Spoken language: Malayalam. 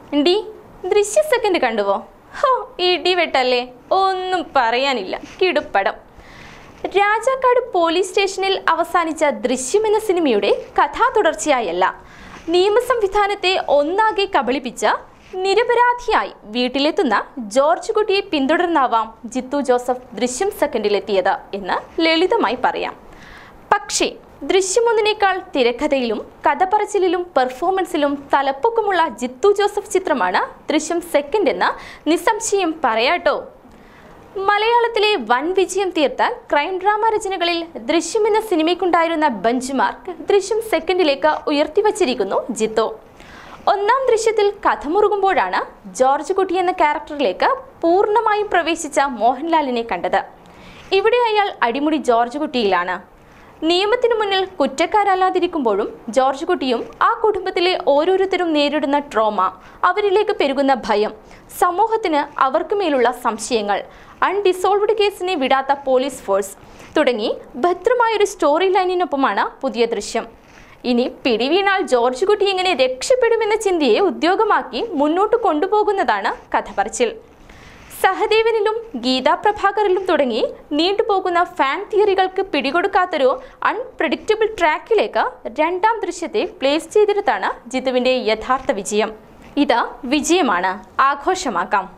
ഡി ദൃശ്യ സെക്കൻഡ് കണ്ടുവോ ഹോ ഇടി വെട്ടല്ലേ ഒന്നും പറയാനില്ല കിടുപ്പടം രാജാക്കാട് പോലീസ് സ്റ്റേഷനിൽ അവസാനിച്ച ദൃശ്യം എന്ന സിനിമയുടെ കഥാ തുടർച്ചയായല്ല നിയമസംവിധാനത്തെ ഒന്നാകെ കബളിപ്പിച്ച നിരപരാധിയായി വീട്ടിലെത്തുന്ന ജോർജ് കുട്ടിയെ പിന്തുടർന്നാവാം ജിത്തു ജോസഫ് ദൃശ്യം സെക്കൻഡിലെത്തിയത് എന്ന് ലളിതമായി പറയാം പക്ഷേ ദൃശ്യമൊന്നിനേക്കാൾ തിരക്കഥയിലും കഥ പറച്ചിലിലും പെർഫോമൻസിലും തലപ്പൊക്കമുള്ള ജിത്തു ജോസഫ് ചിത്രമാണ് ദൃശ്യം സെക്കൻഡ് എന്ന് നിസ്സംശയം പറയാട്ടോ മലയാളത്തിലെ വൻ വിജയം തീർത്ത ക്രൈം ഡ്രാമ രചനകളിൽ ദൃശ്യം എന്ന സിനിമയ്ക്കുണ്ടായിരുന്ന ബെഞ്ച് മാർക്ക് ദൃശ്യം സെക്കൻഡിലേക്ക് ഉയർത്തിവച്ചിരിക്കുന്നു ജിത്തു ഒന്നാം ദൃശ്യത്തിൽ കഥ മുറുകുമ്പോഴാണ് ജോർജ് കുട്ടി എന്ന ക്യാരക്ടറിലേക്ക് പൂർണ്ണമായും പ്രവേശിച്ച മോഹൻലാലിനെ കണ്ടത് ഇവിടെ അയാൾ അടിമുടി ജോർജ് കുട്ടിയിലാണ് നിയമത്തിനു മുന്നിൽ കുറ്റക്കാരല്ലാതിരിക്കുമ്പോഴും ജോർജ് കുട്ടിയും ആ കുടുംബത്തിലെ ഓരോരുത്തരും നേരിടുന്ന ട്രോമ അവരിലേക്ക് പെരുകുന്ന ഭയം സമൂഹത്തിന് അവർക്ക് മേലുള്ള സംശയങ്ങൾ അൺഡിസോൾവ്ഡ് കേസിനെ വിടാത്ത പോലീസ് ഫോഴ്സ് തുടങ്ങി ഭദ്രമായൊരു സ്റ്റോറി ലൈനിനൊപ്പമാണ് പുതിയ ദൃശ്യം ഇനി പിടിവീണാൽ ജോർജ് കുട്ടി എങ്ങനെ രക്ഷപ്പെടുമെന്ന ചിന്തയെ ഉദ്യോഗമാക്കി മുന്നോട്ട് കൊണ്ടുപോകുന്നതാണ് കഥ പറച്ചിൽ സഹദേവനിലും ഗീതാ പ്രഭാകറിലും തുടങ്ങി നീണ്ടുപോകുന്ന ഫാൻ തിയറികൾക്ക് പിടികൊടുക്കാത്തൊരു അൺപ്രഡിക്റ്റബിൾ ട്രാക്കിലേക്ക് രണ്ടാം ദൃശ്യത്തെ പ്ലേസ് ചെയ്തെടുത്താണ് ജിത്തുവിൻ്റെ യഥാർത്ഥ വിജയം ഇത് വിജയമാണ് ആഘോഷമാക്കാം